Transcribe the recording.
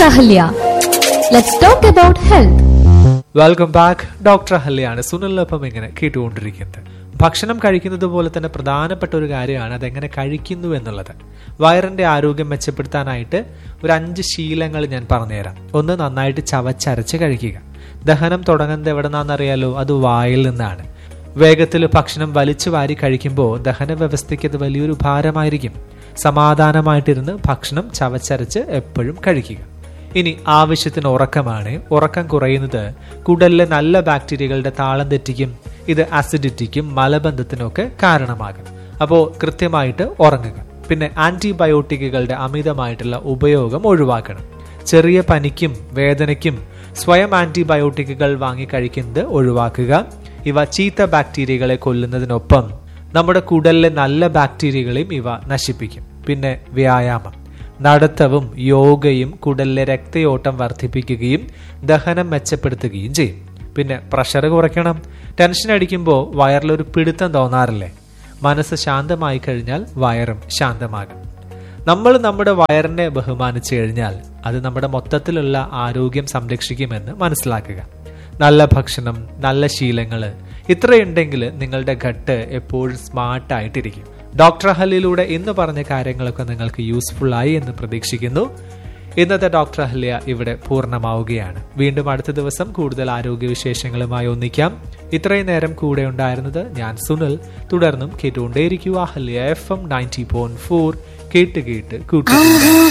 Ahalya. Let's talk about health. Welcome back doctor അഹല്യാണ് സുനിലിനൊപ്പം ഇങ്ങനെ കേട്ടുകൊണ്ടിരിക്കുന്നത് ഭക്ഷണം കഴിക്കുന്നത് പോലെ തന്നെ പ്രധാനപ്പെട്ട ഒരു കാര്യമാണ് അതെങ്ങനെ കഴിക്കുന്നു എന്നുള്ളത് വയറിന്റെ ആരോഗ്യം മെച്ചപ്പെടുത്താനായിട്ട് ഒരു അഞ്ച് ശീലങ്ങൾ ഞാൻ പറഞ്ഞുതരാം ഒന്ന് നന്നായിട്ട് ചവച്ചരച്ച് കഴിക്കുക ദഹനം തുടങ്ങുന്നത് എവിടെ നിന്നാണെന്നറിയാലോ അത് വായിൽ നിന്നാണ് വേഗത്തിൽ ഭക്ഷണം വലിച്ചു വാരി കഴിക്കുമ്പോൾ ദഹന വ്യവസ്ഥയ്ക്ക് അത് വലിയൊരു ഭാരമായിരിക്കും സമാധാനമായിട്ടിരുന്ന് ഭക്ഷണം ചവച്ചരച്ച് എപ്പോഴും കഴിക്കുക ഇനി ആവശ്യത്തിന് ഉറക്കമാണ് ഉറക്കം കുറയുന്നത് കുടലിലെ നല്ല ബാക്ടീരിയകളുടെ താളം തെറ്റിക്കും ഇത് അസിഡിറ്റിക്കും മലബന്ധത്തിനൊക്കെ കാരണമാകും അപ്പോൾ കൃത്യമായിട്ട് ഉറങ്ങുക പിന്നെ ആന്റിബയോട്ടിക്കുകളുടെ അമിതമായിട്ടുള്ള ഉപയോഗം ഒഴിവാക്കണം ചെറിയ പനിക്കും വേദനയ്ക്കും സ്വയം ആന്റിബയോട്ടിക്കുകൾ വാങ്ങി കഴിക്കുന്നത് ഒഴിവാക്കുക ഇവ ചീത്ത ബാക്ടീരിയകളെ കൊല്ലുന്നതിനൊപ്പം നമ്മുടെ കുടലിലെ നല്ല ബാക്ടീരിയകളെയും ഇവ നശിപ്പിക്കും പിന്നെ വ്യായാമം നടത്തവും യോഗയും കുടലിലെ രക്തയോട്ടം വർദ്ധിപ്പിക്കുകയും ദഹനം മെച്ചപ്പെടുത്തുകയും ചെയ്യും പിന്നെ പ്രഷർ കുറയ്ക്കണം ടെൻഷൻ അടിക്കുമ്പോൾ വയറിലൊരു പിടുത്തം തോന്നാറില്ലേ മനസ്സ് ശാന്തമായി കഴിഞ്ഞാൽ വയറും ശാന്തമാകും നമ്മൾ നമ്മുടെ വയറിനെ ബഹുമാനിച്ചു കഴിഞ്ഞാൽ അത് നമ്മുടെ മൊത്തത്തിലുള്ള ആരോഗ്യം സംരക്ഷിക്കുമെന്ന് മനസ്സിലാക്കുക നല്ല ഭക്ഷണം നല്ല ശീലങ്ങൾ ഇത്രയുണ്ടെങ്കിൽ നിങ്ങളുടെ ഘട്ട് എപ്പോഴും സ്മാർട്ടായിട്ടിരിക്കും ഡോക്ടർ ഹല്ലിലൂടെ ഇന്ന് പറഞ്ഞ കാര്യങ്ങളൊക്കെ നിങ്ങൾക്ക് യൂസ്ഫുൾ ആയി എന്ന് പ്രതീക്ഷിക്കുന്നു ഇന്നത്തെ ഡോക്ടർ അഹല്യ ഇവിടെ പൂർണ്ണമാവുകയാണ് വീണ്ടും അടുത്ത ദിവസം കൂടുതൽ ആരോഗ്യ വിശേഷങ്ങളുമായി ഒന്നിക്കാം ഇത്രയും നേരം കൂടെ ഉണ്ടായിരുന്നത് ഞാൻ സുനിൽ തുടർന്നും കേട്ടുകൊണ്ടേയിരിക്കുക Ahalya FM ninety point four ഫോർ കേട്ട് കേട്ട് കൂട്ടുക